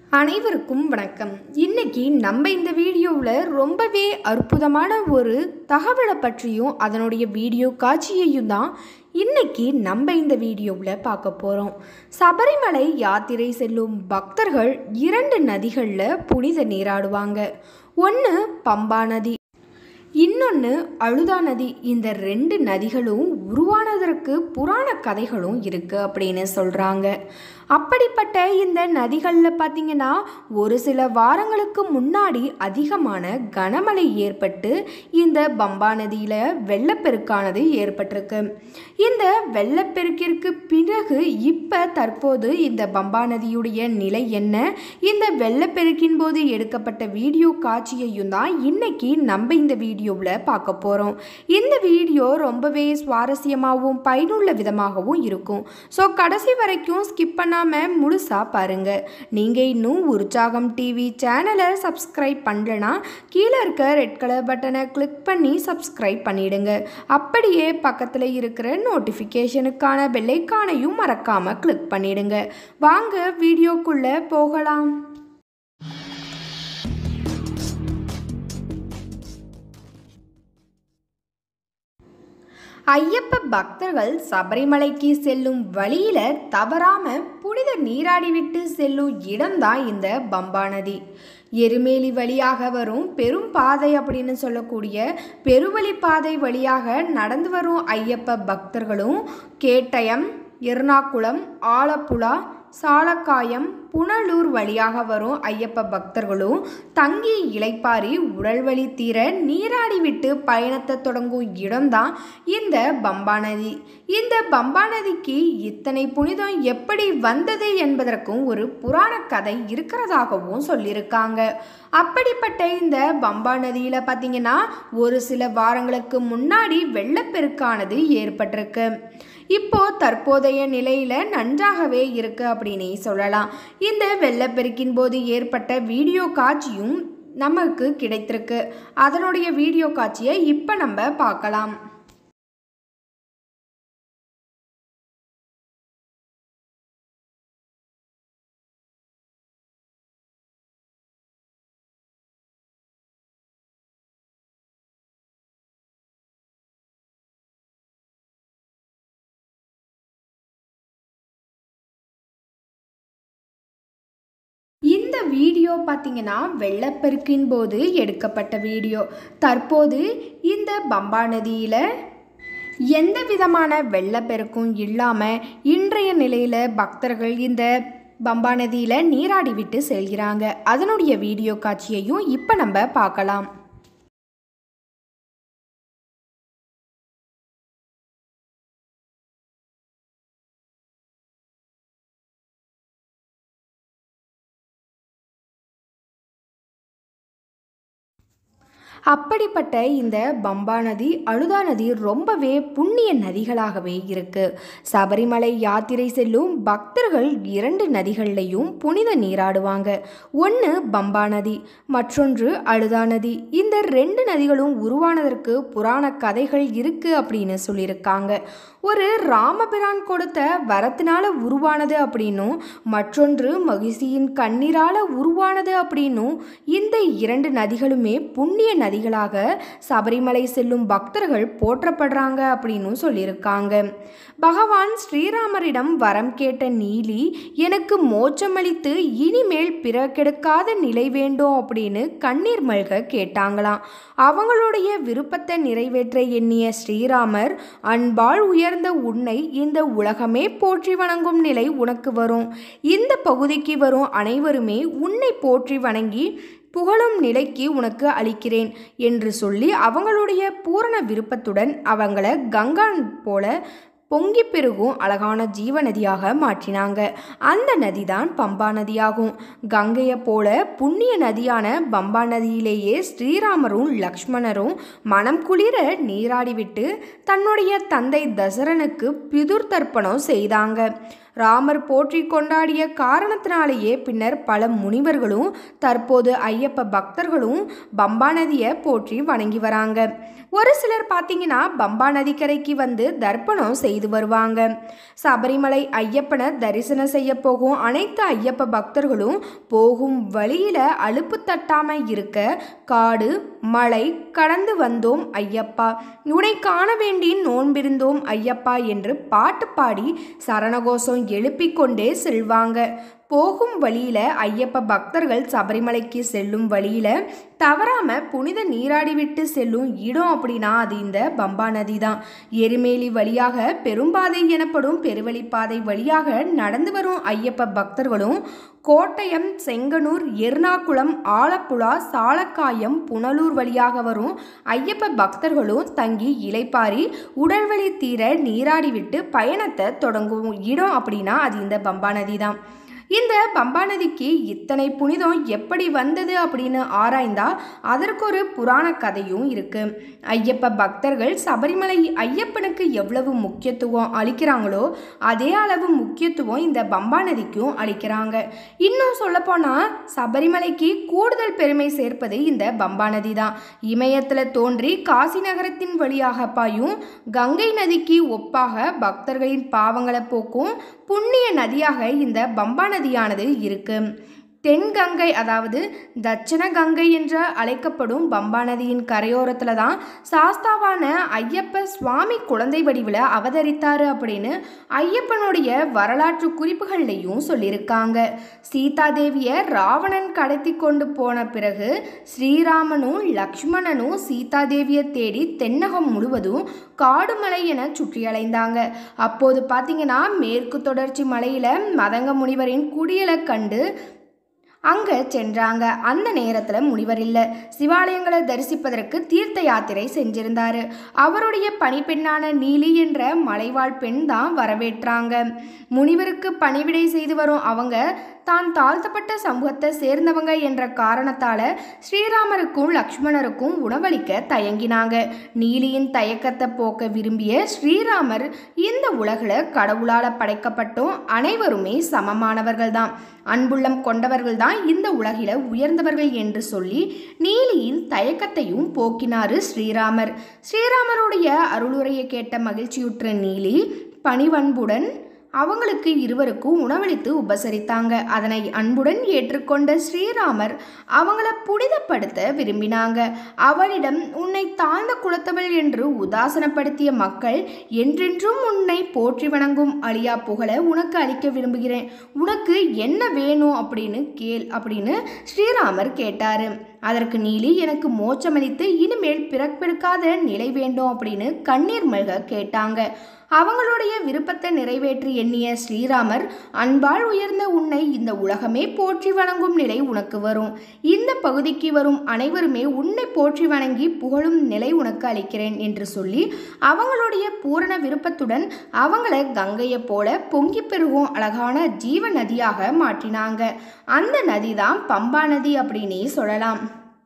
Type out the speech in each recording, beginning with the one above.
அனைவருக்கும் வணக்கம் இன்னைக்கு நம்ம இந்த வீடியோவில் ரொம்பவே அற்புதமான ஒரு தகவலை பற்றியும் அதனுடைய வீடியோ காட்சியையும் தான் இன்னைக்கு நம்ம இந்த வீடியோவில் பார்க்க போகிறோம் சபரிமலை யாத்திரை செல்லும் பக்தர்கள் இரண்டு நதிகளில் புனித நீராடுவாங்க ஒன்று பம்பா நதி இன்னொன்று அழுதா நதி இந்த ரெண்டு நதிகளும் உருவானதற்கு புராண கதைகளும் இருக்குது அப்படின்னு சொல்கிறாங்க அப்படிப்பட்ட இந்த நதிகளில் பார்த்தீங்கன்னா ஒரு சில வாரங்களுக்கு முன்னாடி அதிகமான கனமழை ஏற்பட்டு இந்த பம்பா நதியில் வெள்ளப்பெருக்கானது ஏற்பட்டிருக்கு இந்த வெள்ளப்பெருக்கிற்கு பிறகு இப்போ தற்போது இந்த பம்பா நதியுடைய நிலை என்ன இந்த வெள்ளப்பெருக்கின் போது எடுக்கப்பட்ட வீடியோ காட்சியையும் தான் இன்னைக்கு நம்ம இந்த வீடியோவில் பார்க்க போகிறோம் இந்த வீடியோ ரொம்பவே சுவாரஸ்யமாகவும் பயனுள்ள விதமாகவும் இருக்கும் ஸோ கடைசி வரைக்கும் ஸ்கிப் பண்ணாமல் முழுசாக பாருங்கள் நீங்கள் இன்னும் உற்சாகம் டிவி சேனலை சப்ஸ்கிரைப் பண்ணலனா கீழே இருக்க ரெட் கலர் பட்டனை கிளிக் பண்ணி சப்ஸ்கிரைப் பண்ணிடுங்க அப்படியே பக்கத்தில் இருக்கிற நோட்டிஃபிகேஷனுக்கான பெல்லைக்கானையும் மறக்காமல் கிளிக் பண்ணிடுங்க வாங்க வீடியோக்குள்ளே போகலாம் ஐயப்ப பக்தர்கள் சபரிமலைக்கு செல்லும் வழியில தவறாம புனித நீராடிவிட்டு செல்லும் இடம்தான் இந்த பம்பா நதி எருமேலி வழியாக வரும் பெரும் பாதை அப்படின்னு சொல்லக்கூடிய பெருவழி பாதை வழியாக நடந்து வரும் ஐயப்ப பக்தர்களும் கேட்டயம் எர்ணாகுளம் ஆலப்புழா சாலக்காயம் புனலூர் வழியாக வரும் ஐயப்ப பக்தர்களும் தங்கி இளைப்பாரி உடல் வலி தீர நீராடி விட்டு பயணத்தை தொடங்கும் இடம்தான் இந்த பம்பா நதி இந்த பம்பா நதிக்கு இத்தனை புனிதம் எப்படி வந்தது என்பதற்கும் ஒரு புராண கதை இருக்கிறதாகவும் சொல்லியிருக்காங்க அப்படிப்பட்ட இந்த பம்பா நதியில் பார்த்தீங்கன்னா ஒரு சில வாரங்களுக்கு முன்னாடி வெள்ளப்பெருக்கானது ஏற்பட்டிருக்கு இப்போ தற்போதைய நிலையில நன்றாகவே இருக்கு அப்படின்னே சொல்லலாம் இந்த வெள்ளப்பெருக்கின் போது ஏற்பட்ட வீடியோ காட்சியும் நமக்கு கிடைத்திருக்கு அதனுடைய வீடியோ காட்சியை இப்போ நம்ம பார்க்கலாம் இந்த வீடியோ பார்த்தீங்கன்னா வெள்ளப்பெருக்கின் போது எடுக்கப்பட்ட வீடியோ தற்போது இந்த பம்பா நதியில் எந்த விதமான வெள்ளப்பெருக்கும் இல்லாமல் இன்றைய நிலையில் பக்தர்கள் இந்த பம்பா நதியில் நீராடி விட்டு செல்கிறாங்க அதனுடைய வீடியோ காட்சியையும் இப்போ நம்ம பார்க்கலாம் அப்படிப்பட்ட இந்த பம்பா நதி அழுதா நதி ரொம்பவே புண்ணிய நதிகளாகவே இருக்கு சபரிமலை யாத்திரை செல்லும் பக்தர்கள் இரண்டு நதிகள்லையும் புனித நீராடுவாங்க ஒன்று பம்பா நதி மற்றொன்று அழுதா நதி இந்த ரெண்டு நதிகளும் உருவானதற்கு புராண கதைகள் இருக்கு அப்படின்னு சொல்லியிருக்காங்க ஒரு ராமபிரான் கொடுத்த வரத்தினால உருவானது அப்படின்னும் மற்றொன்று மகிழ்ச்சியின் கண்ணீரால உருவானது அப்படின்னும் இந்த இரண்டு நதிகளுமே புண்ணிய நதிகளாக சபரிமலை செல்லும் பக்தர்கள் போற்றப்படுறாங்க அப்படின்னு சொல்லியிருக்காங்க பகவான் ஸ்ரீராமரிடம் வரம் கேட்ட நீலி எனக்கு மோட்சமளித்து இனிமேல் பிற கெடுக்காத நிலை வேண்டும் அப்படின்னு கண்ணீர் மல்க கேட்டாங்களாம் அவங்களுடைய விருப்பத்தை நிறைவேற்ற எண்ணிய ஸ்ரீராமர் அன்பால் உயர்ந்த உன்னை இந்த உலகமே போற்றி வணங்கும் நிலை உனக்கு வரும் இந்த பகுதிக்கு வரும் அனைவருமே உன்னை போற்றி வணங்கி புகழும் நிலைக்கு உனக்கு அளிக்கிறேன் என்று சொல்லி அவங்களுடைய பூரண விருப்பத்துடன் அவங்கள கங்கா போல பொங்கி பெருகும் அழகான ஜீவநதியாக மாற்றினாங்க அந்த நதி தான் பம்பா நதியாகும் கங்கையை போல புண்ணிய நதியான பம்பா நதியிலேயே ஸ்ரீராமரும் லக்ஷ்மணரும் மனம் குளிர நீராடிவிட்டு தன்னுடைய தந்தை தசரனுக்கு பிதுர் தர்ப்பணம் செய்தாங்க ராமர் போற்றி கொண்டாடிய காரணத்தினாலேயே பின்னர் பல முனிவர்களும் தற்போது ஐயப்ப பக்தர்களும் பம்பா நதியை போற்றி வணங்கி வராங்க ஒரு சிலர் பார்த்தீங்கன்னா பம்பா நதிக்கரைக்கு வந்து தர்ப்பணம் செய்து வருவாங்க சபரிமலை ஐயப்பனை தரிசனம் செய்ய போகும் அனைத்து ஐயப்ப பக்தர்களும் போகும் வழியில அலுப்பு தட்டாம இருக்க காடு மலை கடந்து வந்தோம் ஐயப்பா உன்னை காண வேண்டி நோன்பிருந்தோம் ஐயப்பா என்று பாட்டு பாடி சரணகோஷம் எழுப்பிக் கொண்டே செல்வாங்க போகும் வழியில ஐயப்ப பக்தர்கள் சபரிமலைக்கு செல்லும் வழியில தவறாம புனித நீராடிவிட்டு செல்லும் இடம் அப்படின்னா அது இந்த பம்பா நதி தான் எருமேலி வழியாக பெரும்பாதை எனப்படும் பெருவழிப்பாதை வழியாக நடந்து வரும் ஐயப்ப பக்தர்களும் கோட்டயம் செங்கனூர் எர்ணாகுளம் ஆலப்புழா சாலக்காயம் புனலூர் வழியாக வரும் ஐயப்ப பக்தர்களும் தங்கி இலைப்பாரி உடல்வலி தீர நீராடிவிட்டு பயணத்தை தொடங்கும் இடம் அப்படின்னா அது இந்த பம்பா நதி தான் இந்த பம்பா நதிக்கு இத்தனை புனிதம் எப்படி வந்தது அப்படின்னு ஆராய்ந்தா அதற்கு ஒரு புராண கதையும் இருக்கு ஐயப்ப பக்தர்கள் சபரிமலை ஐயப்பனுக்கு எவ்வளவு முக்கியத்துவம் அளிக்கிறாங்களோ அதே அளவு முக்கியத்துவம் இந்த பம்பா நதிக்கும் அளிக்கிறாங்க இன்னும் சொல்லப்போனால் சபரிமலைக்கு கூடுதல் பெருமை சேர்ப்பது இந்த பம்பா நதி தான் இமயத்தில் தோன்றி காசி நகரத்தின் வழியாக பாயும் கங்கை நதிக்கு ஒப்பாக பக்தர்களின் பாவங்களை போக்கும் புண்ணிய நதியாக இந்த பம்பா நதியானது இருக்கு தென்கங்கை அதாவது தட்சண கங்கை என்று அழைக்கப்படும் பம்பா நதியின் கரையோரத்தில் தான் சாஸ்தாவான ஐயப்ப சுவாமி குழந்தை வடிவில் அவதரித்தாரு அப்படின்னு ஐயப்பனுடைய வரலாற்று குறிப்புகள்லையும் சொல்லியிருக்காங்க சீதாதேவியை ராவணன் கடத்தி கொண்டு போன பிறகு ஸ்ரீராமனும் லக்ஷ்மணனும் சீதாதேவியை தேடி தென்னகம் முழுவதும் காடுமலை என சுற்றி அலைந்தாங்க அப்போது பார்த்தீங்கன்னா மேற்கு தொடர்ச்சி மலையில் மதங்க முனிவரின் குடியலை கண்டு அங்கே சென்றாங்க அந்த நேரத்தில் முனிவர் இல்லை சிவாலயங்களை தரிசிப்பதற்கு தீர்த்த யாத்திரை செஞ்சிருந்தாரு அவருடைய பணிப்பெண்ணான நீலி என்ற மலைவாழ் பெண் தான் வரவேற்றாங்க முனிவருக்கு பணிவிடை செய்து வரும் அவங்க தான் தாழ்த்தப்பட்ட சமூகத்தை சேர்ந்தவங்க என்ற காரணத்தால் ஸ்ரீராமருக்கும் லக்ஷ்மணருக்கும் உணவளிக்க தயங்கினாங்க நீலியின் தயக்கத்தை போக்க விரும்பிய ஸ்ரீராமர் இந்த உலகில் கடவுளால் படைக்கப்பட்டும் அனைவருமே சமமானவர்கள் தான் அன்புள்ளம் கொண்டவர்கள் தான் இந்த உலகில உயர்ந்தவர்கள் என்று சொல்லி நீலியின் தயக்கத்தையும் போக்கினாரு ஸ்ரீராமர் ஸ்ரீராமருடைய அருளுரையை கேட்ட மகிழ்ச்சியுற்ற நீலி பணிவன்புடன் அவங்களுக்கு இருவருக்கும் உணவளித்து உபசரித்தாங்க அதனை அன்புடன் ஏற்றுக்கொண்ட ஸ்ரீராமர் அவங்கள புனிதப்படுத்த விரும்பினாங்க அவளிடம் உன்னை தாழ்ந்த குலத்தவள் என்று உதாசனப்படுத்திய மக்கள் என்றென்றும் உன்னை போற்றி வணங்கும் அழியா புகழ உனக்கு அளிக்க விரும்புகிறேன் உனக்கு என்ன வேணும் அப்படின்னு கேள் அப்படின்னு ஸ்ரீராமர் கேட்டாரு அதற்கு நீலி எனக்கு மோட்சமளித்து இனிமேல் பிறப்பெடுக்காத நிலை வேண்டும் அப்படின்னு கண்ணீர் மல்க கேட்டாங்க அவங்களுடைய விருப்பத்தை நிறைவேற்றி எண்ணிய ஸ்ரீராமர் அன்பால் உயர்ந்த உன்னை இந்த உலகமே போற்றி வணங்கும் நிலை உனக்கு வரும் இந்த பகுதிக்கு வரும் அனைவருமே உன்னை போற்றி வணங்கி புகழும் நிலை உனக்கு அளிக்கிறேன் என்று சொல்லி அவங்களுடைய பூரண விருப்பத்துடன் அவங்கள கங்கையை போல பொங்கி பெருகும் அழகான ஜீவ நதியாக மாற்றினாங்க அந்த நதி தான் பம்பா நதி அப்படின்னே சொல்லலாம்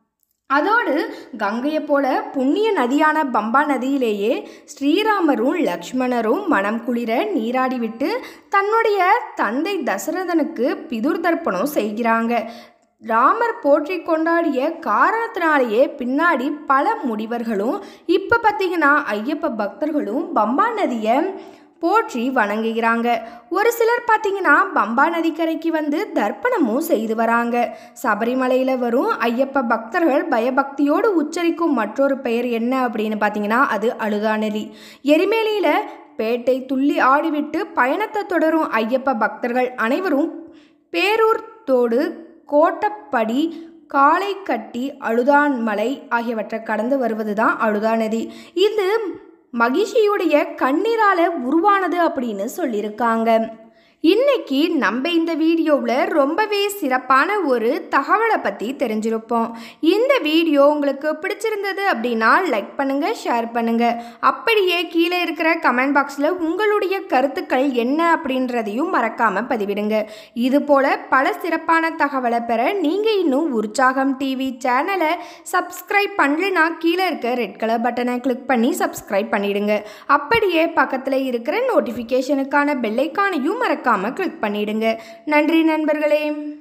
அதோடு கங்கையை போல புண்ணிய நதியான பம்பா நதியிலேயே ஸ்ரீராமரும் லக்ஷ்மணரும் மனம் குளிர நீராடிவிட்டு தன்னுடைய தந்தை தசரதனுக்கு பிதுர் தர்ப்பணம் செய்கிறாங்க ராமர் போற்றி கொண்டாடிய காரணத்தினாலேயே பின்னாடி பல முனிவர்களும் இப்போ பார்த்தீங்கன்னா ஐயப்ப பக்தர்களும் பம்பா நதியை போற்றி வணங்குகிறாங்க ஒரு சிலர் பார்த்தீங்கன்னா பம்பா நதிக்கரைக்கு வந்து தர்ப்பணமும் செய்து வராங்க சபரிமலையில் வரும் ஐயப்ப பக்தர்கள் பயபக்தியோடு உச்சரிக்கும் மற்றொரு பெயர் என்ன அப்படின்னு பார்த்தீங்கன்னா அது அழுதாநெறி எரிமேலியில் பேட்டை துள்ளி ஆடிவிட்டு பயணத்தை தொடரும் ஐயப்ப பக்தர்கள் அனைவரும் பேரூர் தோடு கோட்டப்படி காளை கட்டி அழுதான் மலை ஆகியவற்றை கடந்து வருவது தான் அழுதா நதி இது மகிஷியுடைய கண்ணீரால உருவானது அப்படின்னு சொல்லியிருக்காங்க இன்னைக்கு நம்ம இந்த வீடியோவில் ரொம்பவே சிறப்பான ஒரு தகவலை பற்றி தெரிஞ்சிருப்போம் இந்த வீடியோ உங்களுக்கு பிடிச்சிருந்தது அப்படின்னா லைக் பண்ணுங்கள் ஷேர் பண்ணுங்கள் அப்படியே கீழே இருக்கிற கமெண்ட் பாக்ஸில் உங்களுடைய கருத்துக்கள் என்ன அப்படின்றதையும் மறக்காமல் பதிவிடுங்க இது போல் பல சிறப்பான தகவலை பெற நீங்கள் இன்னும் உற்சாகம் டிவி சேனலை சப்ஸ்கிரைப் பண்ணலைன்னா கீழே இருக்க ரெட் கலர் பட்டனை கிளிக் பண்ணி சப்ஸ்கிரைப் பண்ணிடுங்க அப்படியே பக்கத்தில் இருக்கிற நோட்டிஃபிகேஷனுக்கான பெல்லைக்கானையும் மறக்காம மறக்காமல் கிளிக் பண்ணிடுங்க நன்றி நண்பர்களே